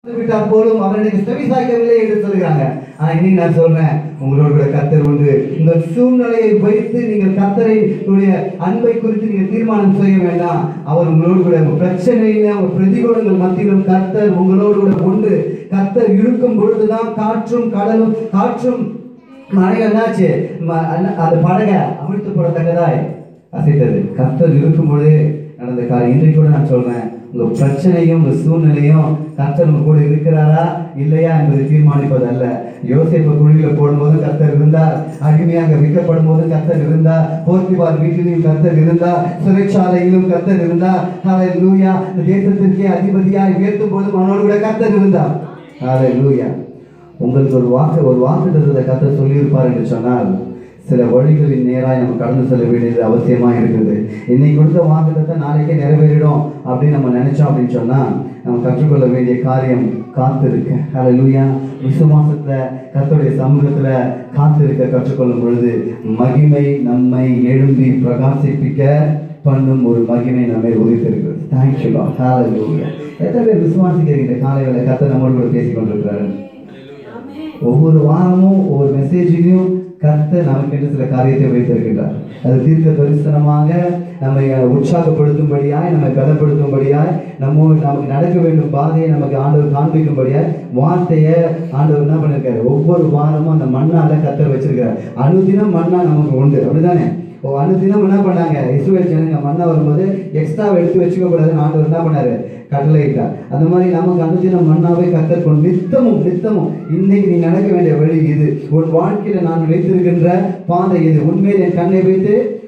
விட்டார் போலும் அவர் எனக்கு செவி சாய்க்கவில்லை என்று சொல்கிறாங்க ஆனா இன்னைக்கு நான் சொல்றேன் உங்களோட கூட கத்தர் உண்டு உங்கள் சூழ்நிலையை வைத்து நீங்கள் கத்தரை உடைய அன்பை குறித்து நீங்கள் தீர்மானம் செய்ய வேண்டாம் அவர் உங்களோடு கூட உங்க பிரச்சனையில உங்க பிரதிகூலங்கள் மத்தியிலும் கர்த்தர் உங்களோடு கூட உண்டு கர்த்தர் இருக்கும் பொழுதுதான் காற்றும் கடலும் காற்றும் மழை என்னாச்சு ம- அண்ணா- அந்த படகை அமிழ்த்து போடத்தக்கதாய் அசைத்தது கர்த்தர் இருக்கும் பொழுது நடந்த காரியம் இன்றைக்கு கூட நான் சொல்றேன் உங்க பிரச்சனையும் உங்க சூழ்நிலையும் கர்த்தர் உங்க கூட இருக்கிறாரா இல்லையா என்பதை தீர்மானிப்பது அல்ல யோசேப்பு குழியில போடும்போது கர்த்தர் இருந்தார் அடிமையாக விற்கப்படும் போது கர்த்தர் இருந்தார் போர்த்திபார் வீட்டிலும் கர்த்தர் இருந்தார் சிறைச்சாலையிலும் கர்த்தர் இருந்தார் ஹalleluya இந்த தேசத்திற்கே அதிபதியாய் உயர்த்தும் போதும் அவனோடு கூட கர்த்தர் இருந்தார் ஹalleluya உங்களுக்கு ஒரு வாக்கு ஒரு வாக்கு கர்த்தர் சொல்லியிருப்பார் என்று சொன்னால் சில வழிகளின் நேராய் நம்ம கடந்து செல்ல வேண்டியது அவசியமா இருக்குது இன்னைக்கு கொடுத்த வாக்குத்தத்தை நாளைக்கே நிறைவேறிடும் அப்படின்னு நம்ம நினைச்சோம் அப்படின்னு சொன்னா நம்ம கற்றுக்கொள்ள வேண்டிய காரியம் காத்திருக்க ஹalleluya விசுவாசத்துல கர்த்தருடைய சமூகத்துல காத்திருக்க கற்றுக்கொள்ளும் பொழுது மகிமை நம்மை எழும்பி பிரகாசிப்பிக்க பண்ணும் ஒரு மகிமை நம்மை உதித்திருக்கிறது தேங்க்யூ ஹalleluya எத்தனை பேர் விசுவாசிக்கிறீங்க காலை வேலை கர்த்தர் நம்மோடு கூட பேசிக் கொண்டிருக்கிறாரு ஒவ்வொரு வாரமும் ஒவ்வொரு மெசேஜையும் கர்த்தர் நமக்கென்று சில காரியத்தை வைத்திருக்கின்றார் அது தீர்க்க தரிசனமாக நம்மை உற்சாகப்படுத்தும்படியாய் நம்மை பலப்படுத்தும்படியாய் நம்ம நமக்கு நடக்க வேண்டும் பாதையை நமக்கு ஆண்டவர் காண்பிக்கும்படியாய் வார்த்தையை ஆண்டவர் என்ன பண்ணிருக்காரு ஒவ்வொரு வாரமும் அந்த மண்ணால கர்த்தர் வச்சிருக்காரு அனுதினம் மண்ணா நமக்கு உண்டு அப்படிதானே ஓ அனுதினம் என்ன பண்ணாங்க இஸ்ரேல் ஜனங்க மண்ணா வரும்போது எக்ஸ்ட்ரா எடுத்து வச்சுக்க கூடாதுன்னு ஆண்டவர் என்ன பண்ணாரு கட்டளையிட்டார் அந்த மாதிரி நமக்கு அனுதினம் மண்ணாவே கத்தர் கொண்டு நித்தமும் நித்தமும் இன்னைக்கு நீ நடக்க வேண்டிய வழி இது உன் வாழ்க்கையில நான் வைத்திருக்கின்ற பாதை இது உண்மையில் என் கண்ணை வைத்து